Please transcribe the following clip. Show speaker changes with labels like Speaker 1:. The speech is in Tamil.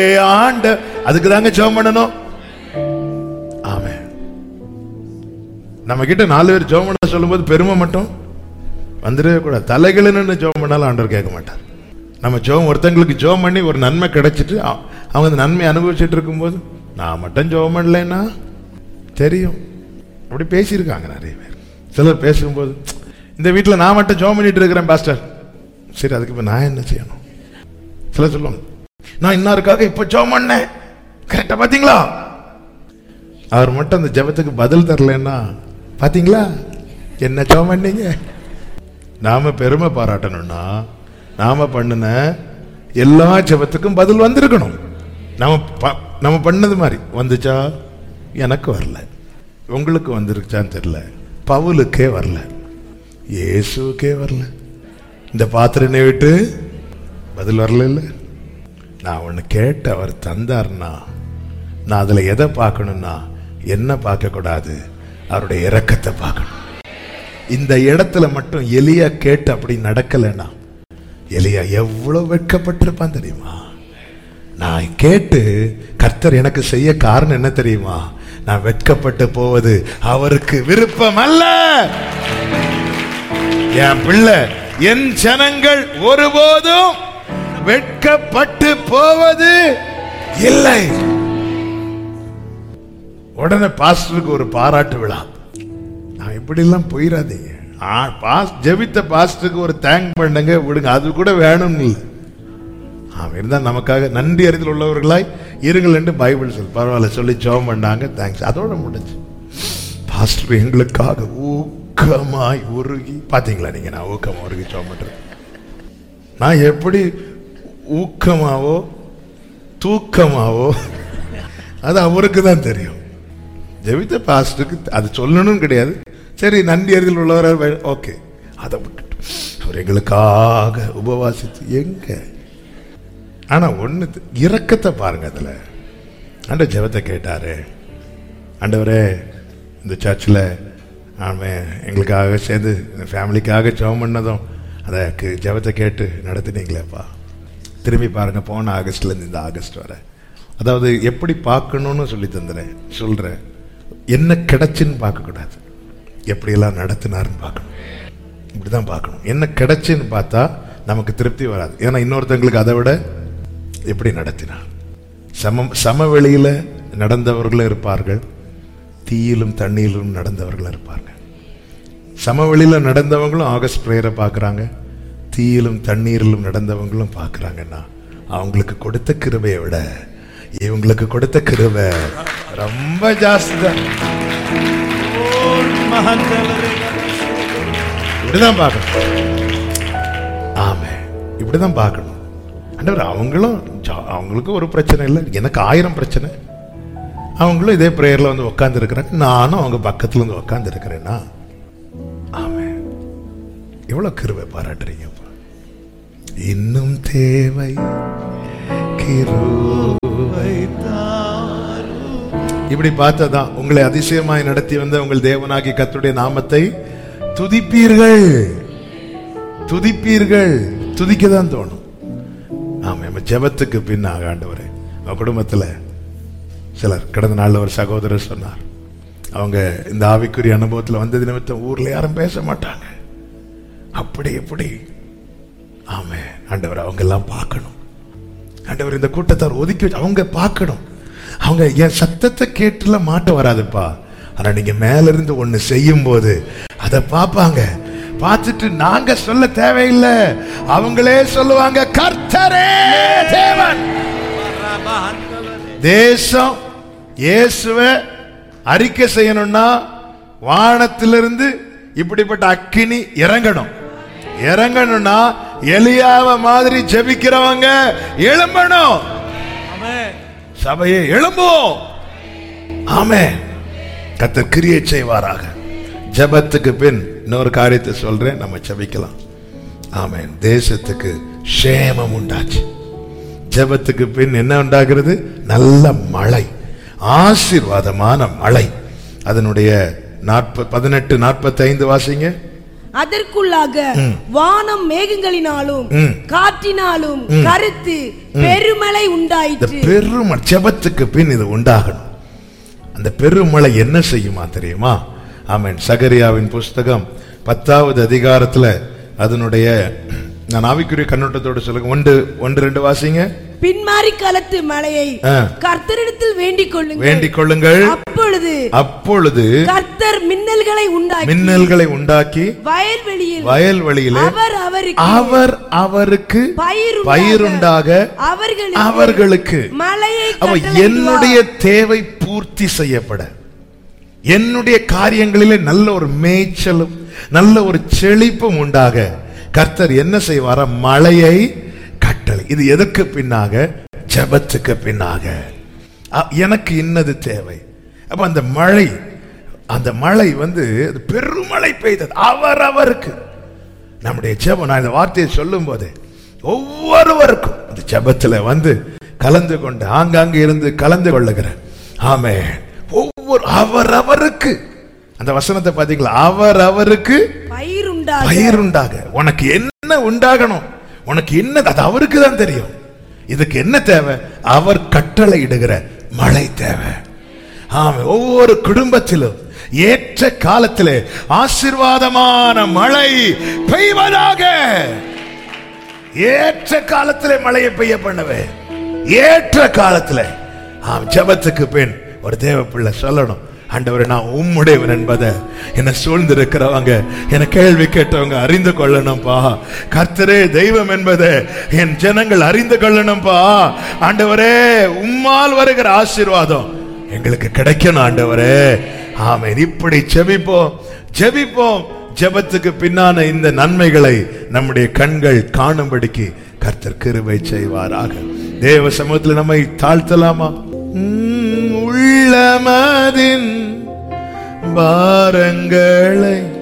Speaker 1: ஆண்ட அதுக்கு தாங்க ஜெபம் பண்ணணும் ஆமே நம்ம கிட்ட நாலு பேர் ஜெபம் பண்ண சொல்லும்போது பெருமை மட்டும் வந்துடவே கூடாது தலைகளுன்னு ஜெபம் பண்ணாலும் ஆண்டவர் கேட்க மாட்டார் நம்ம ஜெபம் ஒருத்தங்களுக்கு ஜெபம் பண்ணி ஒரு நன்மை கிடைச்சிட்டு அ- அவங்க அந்த நன்மை அனுபவிச்சுட்டு இருக்கும்போது நான் மட்டும் ஜெபம் பண்ணலைன்னா தெரியும் அப்படி பேசியிருக்காங்க நிறைய பேர் சிலர் பேசும்போது இந்த வீட்டில் நான் மட்டும் ஜெபம் பண்ணிட்டு இருக்கிறேன் பாஸ்டர் சரி அதுக்கு இப்போ நான் என்ன செய்யணும் சிலர் சொல்லுவாங்க நான் இன்னாருக்காக இப்போ ஜெபம் பண்ணேன் கரெக்டா பாத்தீங்களா அவர் மட்டும் அந்த ஜெபத்துக்கு பதில் தரலன்னா பாத்தீங்களா என்ன ஜெபம் பண்ணீங்க நாம பெருமை பாராட்டணும்னா நாம பண்ணின எல்லா ஜெபத்துக்கும் பதில் வந்திருக்கணும் நம்ம ப- நம்ம பண்ணது மாதிரி வந்துச்சா எனக்கு வரல உங்களுக்கு வந்திருச்சான்னு தெரியல பவுலுக்கே வரல இயேசுக்கே வரல இந்த பாத்திரனை விட்டு பதில் வரல இல்ல நான் ஒன்று கேட்டு அவர் தந்தார்னா நான் அதில் எதை பார்க்கணும்னா என்ன பார்க்கக்கூடாது அவருடைய இரக்கத்தை பார்க்கணும் இந்த இடத்துல மட்டும் எலியா கேட்டு அப்படி நடக்கலைன்னா எலியா எவ்வளவு வெட்கப்பட்டிருப்பான் தெரியுமா நான் கேட்டு கர்த்தர் எனக்கு செய்ய காரணம் என்ன தெரியுமா நான் வெட்கப்பட்டு போவது அவருக்கு விருப்பம் அல்ல என் பிள்ளை என் ஜனங்கள் ஒருபோதும் வெட்கப்பட்டு போவது இல்லை உடனே பாஸ்டருக்கு ஒரு பாராட்டு விழா நான் இப்படிலாம் போயிடாதீங்க ஆ, பாஸ் ஜெபித்த பாஸ்டருக்கு ஒரு தேங்க் பண்ணுங்க விடுங்க அது கூட வேணும்னு இல்லை அவன் இருந்தால் நமக்காக நன்றி அறிதல் உள்ளவர்களாய் இருங்கள் என்று பைபிள் சொல் பரவாயில்ல சொல்லி ஜெபம் பண்ணாங்க தேங்க்ஸ் அதோட முடிஞ்சு பாஸ்டர் எங்களுக்காக ஊக்கமாய் உருகி பாத்தீங்களா நீங்க நான் ஊக்கமா உருகி ஜெபம் பண்றேன் நான் எப்படி ஊக்கமாவோ தூக்கமாவோ அது அவருக்கு தான் தெரியும் ஜெபித்த பாஸ்டருக்கு அது சொல்லணும்னு கிடையாது சரி நன்றி அறிதல் உள்ளவர் ஓகே அதை விட்டுட்டு அவர் எங்களுக்காக உபவாசித்து எங்க ஆனா ஒண்ணு த- இரக்கத்தை பாருங்க அதுல ஆண்ட ஜெபத்தை கேட்டாரு ஆண்டவரே இந்த சர்ச்சில் ஆமாம் எங்களுக்காக சேர்ந்து இந்த ஃபேமிலிக்காக ஜெபம் பண்ணதும் அதற்கு ஜெபத்தை கேட்டு நடத்தினீங்களேப்பா திரும்பி பாருங்க போன ஆகஸ்ட்லேருந்து இந்த ஆகஸ்ட் வரை அதாவது எப்படி பார்க்கணும்னு சொல்லி தந்துறேன் சொல்கிறேன் என்ன கிடைச்சுன்னு பார்க்கக்கூடாது எப்படியெல்லாம் நடத்தினாருன்னு பார்க்கணும் இப்படி தான் பார்க்கணும் என்ன கிடைச்சுன்னு பார்த்தா நமக்கு திருப்தி வராது ஏன்னா இன்னொருத்தங்களுக்கு அதை விட எப்படி நடத்தினார் சம சமவெளியில் நடந்தவர்களும் இருப்பார்கள் தீயிலும் தண்ணீரிலும் நடந்தவர்களும் இருப்பார்கள் சமவெளியில் நடந்தவங்களும் ஆகஸ்ட் பிரேயரை பார்க்குறாங்க தீயிலும் தண்ணீரிலும் நடந்தவங்களும் பார்க்குறாங்கன்னா அவங்களுக்கு கொடுத்த கிருபையை விட இவங்களுக்கு கொடுத்த கிருபை ரொம்ப ஜாஸ்தி தான் இப்படிதான் பார்க்கணும் ஆமே இப்படிதான் பார்க்கணும் ஆண்டவர் அவங்களும் ஜா- அவங்களுக்கும் ஒரு பிரச்சனை இல்லை எனக்கு ஆயிரம் பிரச்சனை அவங்களும் இதே பிரேயர்ல வந்து உட்கார்ந்து இருக்கிறாங்க நானும் அவங்க பக்கத்துல வந்து உட்கார்ந்து இருக்கிறேன்னா ஆமே எவ்வளவு கிருபை பாராட்டுறீங்கப்பா இன்னும் தேவை கிருபை இப்படி பார்த்ததான் உங்களை அதிசயமாய் நடத்தி வந்த உங்கள் தேவனாகி கர்த்தருடைய நாமத்தை துதிப்பீர்கள் துதிப்பீர்கள் துதிக்க தான் தோணும் ஆமா நம்ம ஜெபத்துக்கு பின்னாக ஆண்டவரே நம்ம குடும்பத்துல சிலர் கடந்த நாள்ல ஒரு சகோதரர் சொன்னார் அவங்க இந்த ஆவிக்குரிய அனுபவத்துல வந்தது நிமித்தம் ஊர்ல யாரும் பேச மாட்டாங்க அப்படி எப்படி ஆமே ஆண்டவர் அவங்க எல்லாம் பார்க்கணும் ஆண்டவர் இந்த கூட்டத்தார் ஒதுக்கி வச்சு அவங்க பார்க்கணும் அவங்க என் சத்தத்தை கேட்டுல மாட்ட வராதுப்பா ஆனா நீங்க மேல இருந்து ஒண்ணு செய்யும் போது அதை பார்ப்பாங்க பார்த்துட்டு நாங்க சொல்ல தேவையில்லை அவங்களே சொல்லுவாங்க கர்த்தரே தேவன் தேசம் இயேசுவை அறிக்கை செய்யணும்னா வானத்திலிருந்து இப்படிப்பட்ட அக்கினி இறங்கணும் இறங்கணும்னா எலியாவ மாதிரி ஜெபிக்கிறவங்க எழும்பணும் சபையை எழும்புவோம் ஆமே கத்தர் கிரியை செய்வாராக ஜெபத்துக்கு பின் இன்னொரு காரியத்தை சொல்றேன் நம்ம ஜெபிக்கலாம் ஆமென் தேசத்துக்கு சேமம் உண்டாச்சு ஜெபத்துக்கு பின் என்ன உண்டாகிறது நல்ல மழை ஆசீர்வாதமான மழை அதனுடைய நாற்ப பதினெட்டு நாற்பத்தி ஐந்து வாசிங்க
Speaker 2: அதற்குள்ளாக வானம் மேகங்களினாலும்
Speaker 1: ம்.
Speaker 2: காற்றினாலும் கருத்து பெருமழை
Speaker 1: இந்த
Speaker 2: உண்டாயிற்று
Speaker 1: பெருமழை ஜெபத்துக்கு பின் இது உண்டாகணும் அந்த பெருமழை என்ன செய்யுமா தெரியுமா ஆமென் சகரியாவின் புஸ்தகம் பத்தாவது அதிகாரத்துல அதனுடைய நான் ஆவிக்குரிய கண்ணோட்டத்தோடு சொல்லுங்க ஒன்று ஒன்று ரெண்டு வாசிங்க
Speaker 2: பின்மாரி காலத்து மழையை
Speaker 1: ஆ.
Speaker 2: கர்த்தரிடத்தில் வேண்டிக் கொள்ளுங்கள்
Speaker 1: வேண்டிக் கொள்ளுங்கள்
Speaker 2: அப்பொழுது
Speaker 1: அப்பொழுது
Speaker 2: கர்த்தர் மின்னல்களை உண்டாக்கி
Speaker 1: மின்னல்களை உண்டாக்கி
Speaker 2: வயல்வெளியில்
Speaker 1: வயல்வெளியிலே
Speaker 2: அவர் அவருக்கு
Speaker 1: அவர் அவருக்கு
Speaker 2: பயிர்
Speaker 1: பயிருண்டாக
Speaker 2: அவர்களுக்கு
Speaker 1: அவர்களுக்கு
Speaker 2: மழையை
Speaker 1: அவ
Speaker 2: கட்டளையிடுவார்.
Speaker 1: என்னுடைய தேவை பூர்த்தி செய்யப்பட என்னுடைய காரியங்களிலே நல்ல ஒரு மேய்ச்சலும் நல்ல ஒரு செழிப்பும் உண்டாக கர்த்தர் என்ன செய்வாரா மழையை கட்டளை இது எதற்கு பின்னாக ஜெபத்துக்கு பின்னாக அ- எனக்கு இன்னது தேவை அப்ப அந்த மழை அந்த மழை வந்து அது பெருமழை பெய்தது அவரவருக்கு நம்முடைய ஜெபம் நான் இந்த வார்த்தையை சொல்லும் போது ஒவ்வொருவருக்கும் இந்த ஜெபத்துல வந்து கலந்து கொண்டு ஆங்காங்கே இருந்து கலந்து கொள்ளுகிறேன் ஆமே ஒவ்வொரு அவரவருக்கு அந்த வசனத்தை பாத்தீங்களா அவரவருக்கு
Speaker 2: பயிர் உண்டாக
Speaker 1: பயிர் உண்டாக உனக்கு என்ன உண்டாகணும் உனக்கு என்ன அது அவருக்கு தான் தெரியும் இதுக்கு என்ன தேவை அவர் கட்டளை இடுகிற மழை தேவை ஆமா ஒவ்வொரு குடும்பத்திலும் ஏற்ற காலத்திலே ஆசீர்வாதமான மழை பெய்வதாக ஏற்ற காலத்திலே மழையை பெய்ய பண்ணுவேன் ஏற்ற காலத்திலே ஆம் ஜெபத்துக்கு பின் ஒரு தேவ பிள்ளை சொல்லணும் ஆண்டவரே நான் உம்முடையவன் என்பதை என்னை சூழ்ந்திருக்கிறவங்க என கேள்வி கேட்டவங்க அறிந்து கொள்ளணும்பா கர்த்தரே தெய்வம் என்பதை என் ஜனங்கள் அறிந்து கொள்ளணும்பா ஆண்டவரே உம்மால் வருகிற ஆசீர்வாதம் எங்களுக்கு கிடைக்கணும் ஆண்டவரே ஆமென் இப்படி ஜெபிப்போம் ஜெபிப்போம் ஜெபத்துக்கு பின்னான இந்த நன்மைகளை நம்முடைய கண்கள் காணும்படிக்கு கர்த்தர் கிருபை செய்வாராக தேவ சமூகத்தில் நம்மை தாழ்த்தலாமா உம், உள்ளமதின் பாரங்களை